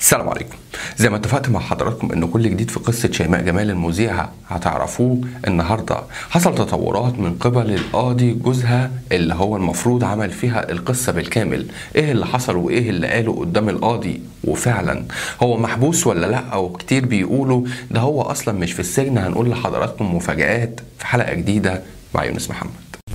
السلام عليكم زي ما اتفقت مع حضراتكم ان كل جديد في قصه شيماء جمال المذيعه هتعرفوه النهارده حصل تطورات من قبل القاضي جوزها اللي هو المفروض عمل فيها القصه بالكامل ايه اللي حصل وايه اللي قاله قدام القاضي وفعلا هو محبوس ولا لا او كتير بيقولوا ده هو اصلا مش في السجن هنقول لحضراتكم مفاجآت في حلقه جديده مع يونس محمد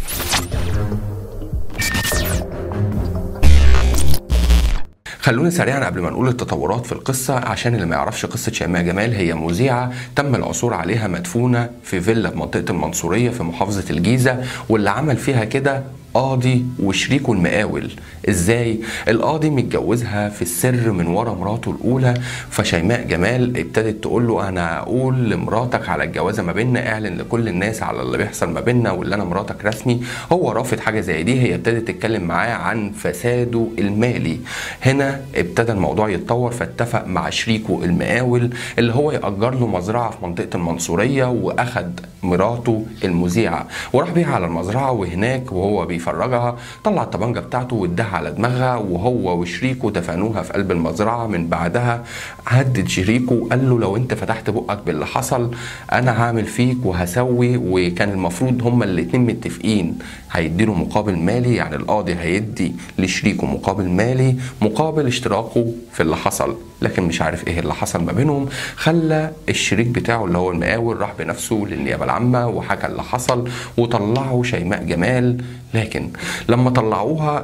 خلونا سريعا قبل ما نقول التطورات في القصة عشان اللي ما يعرفش قصة شيماء جمال هي مذيعة تم العثور عليها مدفونة في فيلا في منطقة المنصورية في محافظة الجيزة واللي عمل فيها كده قاضي وشريكه المقاول ازاي القاضي متجوزها في السر من ورا مراته الاولى فشيماء جمال ابتدت تقول له انا اقول لمراتك على الجوازه ما بيننا اعلن لكل الناس على اللي بيحصل ما بيننا واللي انا مراتك رسمي هو رافض حاجه زي دي هي ابتدت تتكلم معاه عن فساده المالي هنا ابتدى الموضوع يتطور فاتفق مع شريكه المقاول اللي هو يأجر له مزرعه في منطقه المنصوريه واخد مراته المذيعه وراح بيها على المزرعه وهناك وهو بيفرجها طلع الطبنجه بتاعته واداها على دماغها وهو وشريكه دفنوها في قلب المزرعه من بعدها هدد شريكه وقال له لو انت فتحت بقك باللي حصل انا هعمل فيك وهسوي وكان المفروض هما الاتنين متفقين هيديله مقابل مالي يعني القاضي هيدي لشريكه مقابل مالي مقابل اشتراكه في اللي حصل لكن مش عارف ايه اللي حصل ما بينهم خلى الشريك بتاعه اللي هو المقاول راح بنفسه للنيابه العامه وحكى اللي حصل وطلعوا شيماء جمال لكن لما طلعوها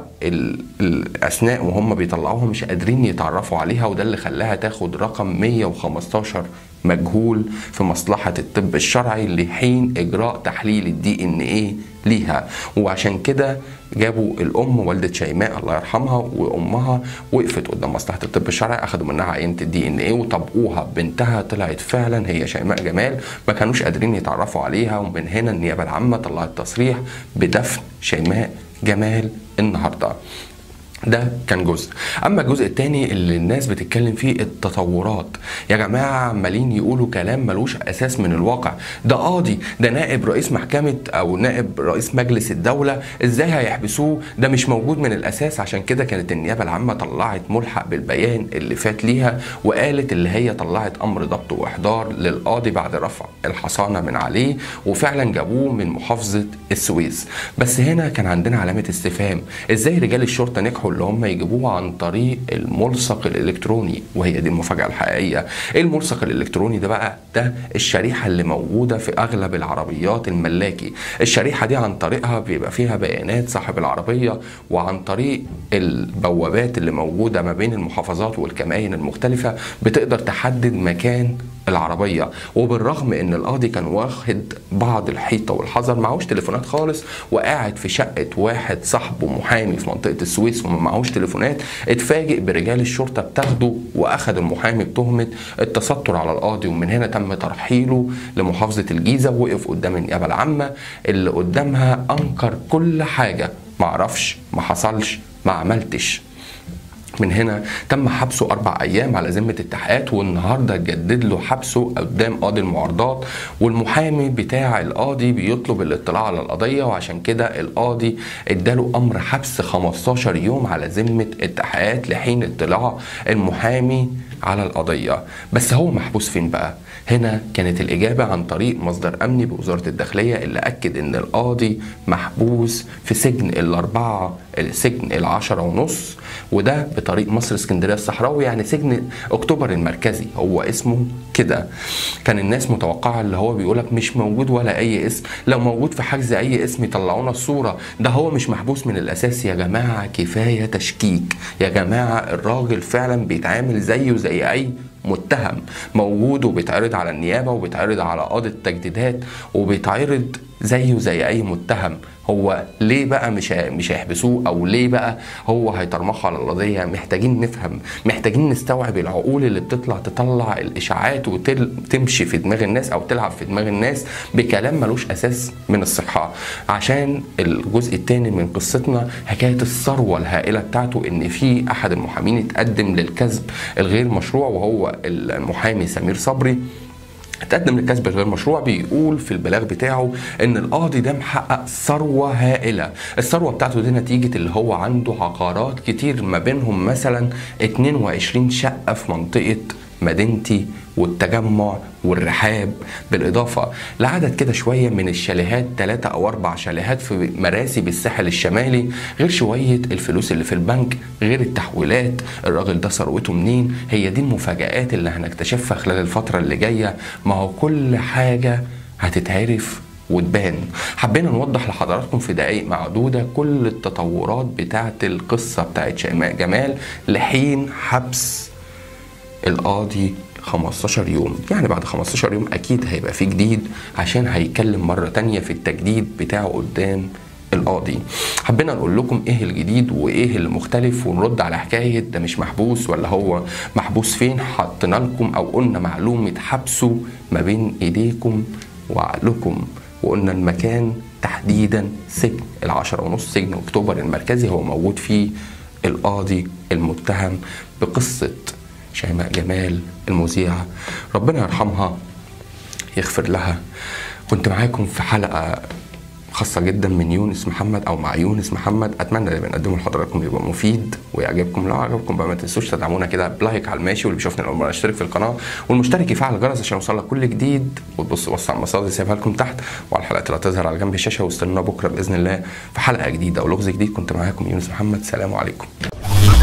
الاثناء وهم بيطلعوها مش قادرين يتعرفوا عليها وده اللي خلاها تاخد رقم 115 مجهول في مصلحة الطب الشرعي لحين إجراء تحليل الدي إن إيه ليها وعشان كده جابوا الأم والدة شيماء الله يرحمها وأمها وقفت قدام مصلحة الطب الشرعي أخدوا منها عينة الدي إن إيه وطبقوها بنتها طلعت فعلا هي شيماء جمال ما كانوش قادرين يتعرفوا عليها ومن هنا النيابة العامة طلعت تصريح بدفن شيماء جمال النهارده ده كان جزء اما الجزء الثاني اللي الناس بتتكلم فيه التطورات يا جماعه عمالين يقولوا كلام ملوش اساس من الواقع ده قاضي ده نائب رئيس محكمه او نائب رئيس مجلس الدوله ازاي هيحبسوه ده مش موجود من الاساس عشان كده كانت النيابه العامه طلعت ملحق بالبيان اللي فات ليها وقالت اللي هي طلعت امر ضبط واحضار للقاضي بعد رفع الحصانه من عليه وفعلا جابوه من محافظه السويس بس هنا كان عندنا علامه استفهام ازاي رجال الشرطه نجحوا اللي هم يجيبوه عن طريق الملصق الالكتروني وهي دي المفاجاه الحقيقيه ايه الملصق الالكتروني ده بقى ده الشريحه اللي موجوده في اغلب العربيات الملاكي الشريحه دي عن طريقها بيبقى فيها بيانات صاحب العربيه وعن طريق البوابات اللي موجوده ما بين المحافظات والكمائن المختلفه بتقدر تحدد مكان العربيه وبالرغم ان القاضي كان واخد بعض الحيطه والحذر معهوش تليفونات خالص وقاعد في شقه واحد صاحبه محامي في منطقه السويس وما معهوش تليفونات اتفاجئ برجال الشرطه بتاخده واخد المحامي بتهمه التستر على القاضي ومن هنا تم ترحيله لمحافظه الجيزه ووقف قدام النيابه العامه اللي قدامها انكر كل حاجه معرفش ما حصلش ما عملتش من هنا تم حبسه أربع أيام على ذمة التحقيقات والنهاردة جدد له حبسه قدام قاضي المعارضات والمحامي بتاع القاضي بيطلب الاطلاع على القضية وعشان كده القاضي اداله أمر حبس 15 يوم على ذمة التحقيقات لحين اطلاع المحامي على القضية بس هو محبوس فين بقى؟ هنا كانت الإجابة عن طريق مصدر أمني بوزارة الداخلية اللي أكد إن القاضي محبوس في سجن الأربعة السجن العشرة ونص وده بطريق مصر اسكندرية الصحراوي يعني سجن أكتوبر المركزي هو اسمه كده كان الناس متوقعة اللي هو بيقولك مش موجود ولا أي اسم لو موجود في حجز أي اسم يطلعونا الصورة ده هو مش محبوس من الأساس يا جماعة كفاية تشكيك يا جماعة الراجل فعلا بيتعامل زيه زي أي متهم موجود وبيتعرض على النيابه وبيتعرض على قاضي التجديدات وبيتعرض زيه زي اي متهم هو ليه بقى مش مش هيحبسوه او ليه بقى هو هيطرمخوا على القضيه محتاجين نفهم محتاجين نستوعب العقول اللي بتطلع تطلع الاشاعات وتمشي في دماغ الناس او تلعب في دماغ الناس بكلام ملوش اساس من الصحه عشان الجزء الثاني من قصتنا حكايه الثروه الهائله بتاعته ان في احد المحامين اتقدم للكذب الغير مشروع وهو المحامي سمير صبري اتقدم للكسب الغير مشروع بيقول في البلاغ بتاعه ان القاضي ده محقق ثروه هائله الثروه بتاعته دي نتيجه اللي هو عنده عقارات كتير ما بينهم مثلا 22 شقه في منطقه مدينتي والتجمع والرحاب بالإضافة لعدد كده شوية من الشاليهات ثلاثة أو أربع شاليهات في مراسي بالساحل الشمالي غير شوية الفلوس اللي في البنك غير التحويلات الراجل ده ثروته منين هي دي المفاجآت اللي هنكتشفها خلال الفترة اللي جاية ما هو كل حاجة هتتعرف وتبان حبينا نوضح لحضراتكم في دقائق معدودة كل التطورات بتاعة القصة بتاعت شيماء جمال لحين حبس القاضي 15 يوم يعني بعد 15 يوم اكيد هيبقى في جديد عشان هيتكلم مرة تانية في التجديد بتاعه قدام القاضي حبينا نقول لكم ايه الجديد وايه اللي مختلف ونرد على حكاية ده مش محبوس ولا هو محبوس فين حطينا لكم او قلنا معلومة حبسه ما بين ايديكم وعقلكم وقلنا المكان تحديدا سجن العشرة ونص سجن اكتوبر المركزي هو موجود فيه القاضي المتهم بقصة شيماء جمال المذيعة ربنا يرحمها يغفر لها كنت معاكم في حلقة خاصة جدا من يونس محمد أو مع يونس محمد أتمنى اللي بنقدمه لحضراتكم يبقى مفيد ويعجبكم لو عجبكم بقى ما تنسوش تدعمونا كده بلايك على الماشي واللي بيشوفنا أول مرة يشترك في القناة والمشترك يفعل الجرس عشان يوصل لك كل جديد وتبص بص على المصادر سيبها لكم تحت وعلى الحلقات اللي هتظهر على جنب الشاشة واستنونا بكرة بإذن الله في حلقة جديدة ولغز جديد كنت معاكم يونس محمد سلام عليكم